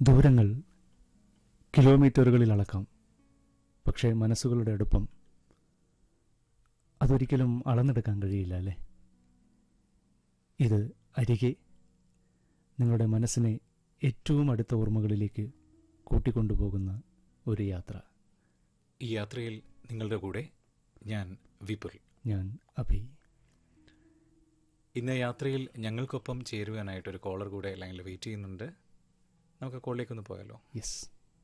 ദൂരങ്ങൾ കിലോമീറ്ററുകളിൽ അളക്കാം പക്ഷേ മനസ്സുകളുടെ അടുപ്പം അതൊരിക്കലും അളന്നെടുക്കാൻ കഴിയില്ല അല്ലേ ഇത് അരികെ നിങ്ങളുടെ മനസ്സിനെ ഏറ്റവും അടുത്ത ഓർമ്മകളിലേക്ക് കൂട്ടിക്കൊണ്ടുപോകുന്ന ഒരു യാത്ര ഈ യാത്രയിൽ നിങ്ങളുടെ കൂടെ ഞാൻ വിപുൽ ഞാൻ അഭി ഇന്ന് യാത്രയിൽ ഞങ്ങൾക്കൊപ്പം ചേരുവാനായിട്ട് ഒരു കോളർ കൂടെ ലൈനിൽ വെയിറ്റ് ചെയ്യുന്നുണ്ട് നമുക്ക് കോളിലേക്ക് ഒന്ന് പോയാലോ യെസ്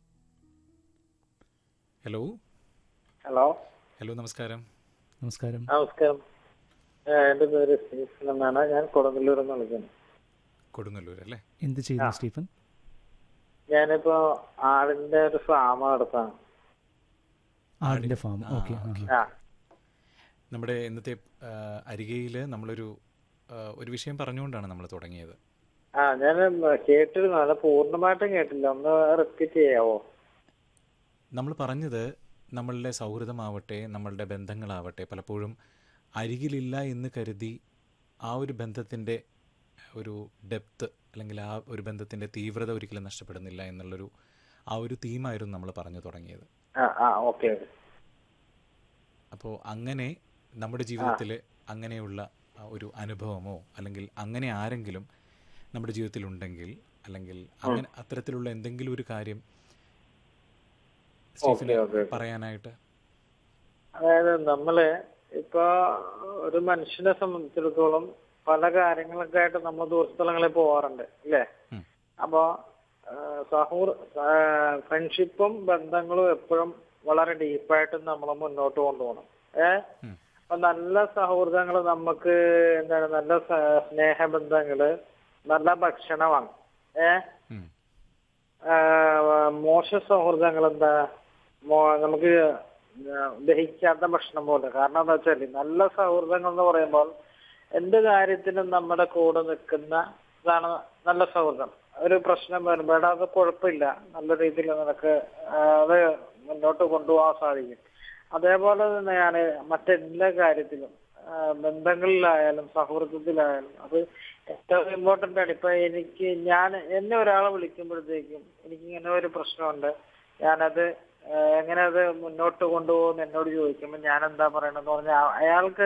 ഹലോ ഹലോ ഹലോ നമസ്കാരം നമസ്കാരം നമസ്കാരം ആ, എന്റെ പേര് സ്റ്റീഫൻ എന്നാണ് ഞാൻ കൊടുങ്ങല്ലൂർ എന്ന് വിളിക്കുന്നത് കൊടുങ്ങല്ലൂർ അല്ലേ എന്ത് ചെയ്യുന്നു സ്റ്റീഫൻ ഞാനിപ്പോ ആടിന്റെ ഒരു ഫാം നടത്താണ് ആടിന്റെ ഫാം ആ, ഓക്കെ ഓക്കെ. ആ നമ്മുടെ ഇന്നത്തെ അരികയിൽ നമ്മളൊരു ആ, ഒരു വിഷയം പറഞ്ഞുകൊണ്ടാണ് നമ്മൾ തുടങ്ങിയത് ആ ഞാൻ കേട്ടിരുന്നു അത് പൂർണ്ണമായിട്ടും കേട്ടില്ല ഒന്ന് റിപ്പീറ്റ് ചെയ്യാവോ നമ്മൾ പറഞ്ഞത് നമ്മളുടെ സൗഹൃദമാവട്ടെ നമ്മളുടെ ബന്ധങ്ങളാവട്ടെ പലപ്പോഴും അരികിലില്ല എന്ന് കരുതി ആ ഒരു ബന്ധത്തിൻ്റെ ഒരു ഡെപ്ത് അല്ലെങ്കിൽ ആ ഒരു ബന്ധത്തിൻ്റെ തീവ്രത ഒരിക്കലും നഷ്ടപ്പെടുന്നില്ല എന്നുള്ളൊരു ആ ഒരു തീമായിരുന്നു നമ്മൾ പറഞ്ഞു തുടങ്ങിയത് ആ ആ ഓക്കെ അപ്പോൾ അങ്ങനെ നമ്മുടെ ജീവിതത്തിൽ അങ്ങനെയുള്ള ആ ഒരു അനുഭവമോ അല്ലെങ്കിൽ അങ്ങനെ ആരെങ്കിലും നമ്മുടെ ജീവിതത്തിൽ ഉണ്ടെങ്കിൽ അല്ലെങ്കിൽ അങ്ങനെ അത്തരത്തിലുള്ള എന്തെങ്കിലും ഒരു കാര്യം സ്റ്റീഫന് ഓക്കെ, ഓക്കെ. പറയാനായിട്ട് അതായത് നമ്മള് ഇപ്പൊ ഒരു മനുഷ്യനെ സംബന്ധിച്ചിടത്തോളം പല കാര്യങ്ങളൊക്കെ ആയിട്ട് നമ്മൾ ദൂരസ്ഥലങ്ങളിൽ പോവാറുണ്ട് അല്ലേ ഉം. അപ്പോ ആ, സൗഹൃ ഫ്രണ്ട്ഷിപ്പും ബന്ധങ്ങളും എപ്പോഴും വളരെ ഡീപ്പായിട്ട് നമ്മൾ മുന്നോട്ട് കൊണ്ടുപോകണം ഏ ഉം. അപ്പൊ നല്ല സൗഹൃദങ്ങൾ നമുക്ക് എന്താണ് നല്ല സ- സ്നേഹബന്ധങ്ങള് നല്ല ഭക്ഷണമാണ് ഏ ഉം. ആ, മോശ സൗഹൃദങ്ങൾ എന്താ മോ- നമുക്ക് ദഹിക്കാത്ത ഭക്ഷണം പോലെ കാരണം എന്താ വെച്ചാല് നല്ല സൗഹൃദങ്ങൾ എന്ന് പറയുമ്പോൾ എന്ത് കാര്യത്തിനും നമ്മുടെ കൂടെ നിൽക്കുന്ന ഇതാണ് നല്ല സൗഹൃദം ഒരു പ്രശ്നം വരുമ്പോൾ എടാ അത് കുഴപ്പമില്ല നല്ല രീതിയിൽ നിനക്ക് ആ, അത് മുന്നോട്ട് കൊണ്ടുപോകാൻ സാധിക്കും അതേപോലെ തന്നെയാണ് മറ്റെല്ലാ കാര്യത്തിലും ആ, ബന്ധങ്ങളിലായാലും സൗഹൃദത്തിലായാലും അത് ഏറ്റവും ഇമ്പോർട്ടന്റ് ആണ് ഇപ്പൊ എനിക്ക് ഞാൻ എന്നെ ഒരാളെ വിളിക്കുമ്പോഴത്തേക്കും എനിക്ക് ഇങ്ങനെ ഒരു പ്രശ്നമുണ്ട് ഞാനത് ആ, എങ്ങനെ അത് മുന്നോട്ട് കൊണ്ടുപോകുമെന്ന് എന്നോട് ചോദിക്കുമ്പോൾ ഞാൻ എന്താ പറയണെന്ന് പറഞ്ഞാൽ അയാൾക്ക്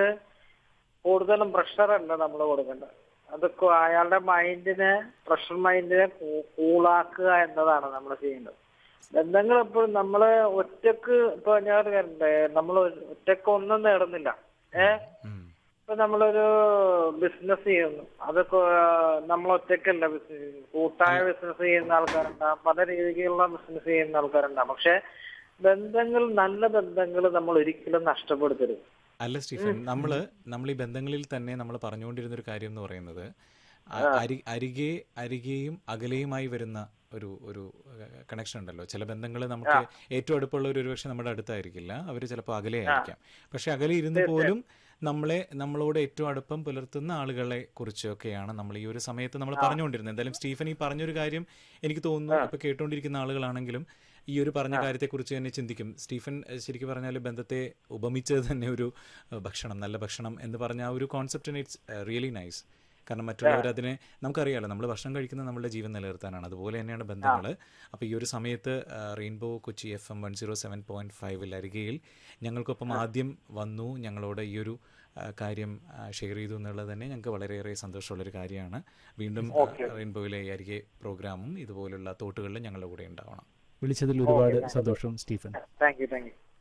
കൂടുതലും പ്രഷറല്ല നമ്മൾ കൊടുക്കേണ്ടത് അത് കൊ- അയാളുടെ മൈൻഡിനെ പ്രഷർ മൈൻഡിനെ കൂളാക്കുക എന്നതാണ് നമ്മൾ ചെയ്യേണ്ടത് ബന്ധങ്ങൾ എപ്പോഴും നമ്മള് ഒറ്റക്ക് ഇപ്പൊ ഞാൻ ഒരു കാര്യം നമ്മൾ ഒറ്റക്ക് ഒന്നും നേടുന്നില്ല ഏഹ് ഉം. ഇപ്പൊ നമ്മളൊരു ബിസിനസ് ചെയ്യുന്നു അത് നമ്മൾ ഒറ്റയ്ക്കല്ല ബിസിനസ് ചെയ്യുന്നത് കൂട്ടായ ബിസിനസ് ചെയ്യുന്ന ആൾക്കാരുണ്ടാവും പല രീതിയിലുള്ള ബിസിനസ് ചെയ്യുന്ന ആൾക്കാരുണ്ടാവും പക്ഷെ ബന്ധങ്ങൾ നല്ല ബന്ധങ്ങൾ നമ്മൾ ഒരിക്കലും നഷ്ടപ്പെടുത്തരുത് അല്ല സ്റ്റീഫൻ നമ്മള് നമ്മൾ ഈ ബന്ധങ്ങളിൽ തന്നെ നമ്മൾ പറഞ്ഞുകൊണ്ടിരുന്ന ഒരു കാര്യം എന്ന് പറയുന്നത് അ- അരി അരികെ അരികെയും അകലെയുമായി വരുന്ന ഒരു ഒരു കണക്ഷൻ ഉണ്ടല്ലോ ചില ബന്ധങ്ങൾ നമുക്ക് ഏറ്റവും അടുപ്പുള്ളവർ ഒരുപക്ഷെ നമ്മുടെ അടുത്തായിരിക്കില്ല അവർ ചിലപ്പോൾ അകലെ ആയിരിക്കാം പക്ഷെ അകലെ ഇരുന്ന് പോലും നമ്മളെ നമ്മളോട് ഏറ്റവും അടുപ്പം പുലർത്തുന്ന ആളുകളെ കുറിച്ചൊക്കെയാണ് നമ്മൾ ഈ ഒരു സമയത്ത് നമ്മൾ പറഞ്ഞുകൊണ്ടിരുന്നത് എന്തായാലും സ്റ്റീഫൻ ഈ പറഞ്ഞൊരു കാര്യം എനിക്ക് തോന്നുന്നു ഇപ്പൊ കേട്ടുകൊണ്ടിരിക്കുന്ന ആളുകളാണെങ്കിലും ഈ ഒരു പറഞ്ഞ കാര്യത്തെക്കുറിച്ച് തന്നെ ചിന്തിക്കും സ്റ്റീഫൻ എഹ്, ശരിക്കും പറഞ്ഞാൽ ബന്ധത്തെ ഉപമിച്ചത് തന്നെ ഒരു എഹ്, ഭക്ഷണം നല്ല ഭക്ഷണം എന്ന് പറഞ്ഞ ആ ഒരു കോൺസെപ്റ്റിന് ഇറ്റ്സ് റിയലി നൈസ് കാരണം മറ്റുള്ളവർ അതിനെ നമുക്കറിയാലോ നമ്മൾ ഭക്ഷണം കഴിക്കുന്നത് നമ്മുടെ ജീവൻ നിലനിർത്താനാണ് അതുപോലെ തന്നെയാണ് ബന്ധങ്ങൾ അപ്പോൾ ഈ ഒരു സമയത്ത് rainbow Kochi F M one zero seven point ഫൈവിൽ അരികയിൽ ഞങ്ങൾക്കൊപ്പം ആദ്യം വന്നു ഞങ്ങളോട് ഈ ഒരു ആ, കാര്യം ഷെയർ ചെയ്തു എന്നുള്ളത് തന്നെ ഞങ്ങൾക്ക് വളരെയേറെ സന്തോഷമുള്ളൊരു കാര്യമാണ് വീണ്ടും ആ, റെയിൻബോയിലെ ഈ അരികെ പ്രോഗ്രാമും ഇതുപോലുള്ള തോട്ടുകളിലും ഞങ്ങളുടെ കൂടെ ഉണ്ടാവണം വിളിച്ചതിൽ ഒരുപാട് സന്തോഷം Stephen thank you thank U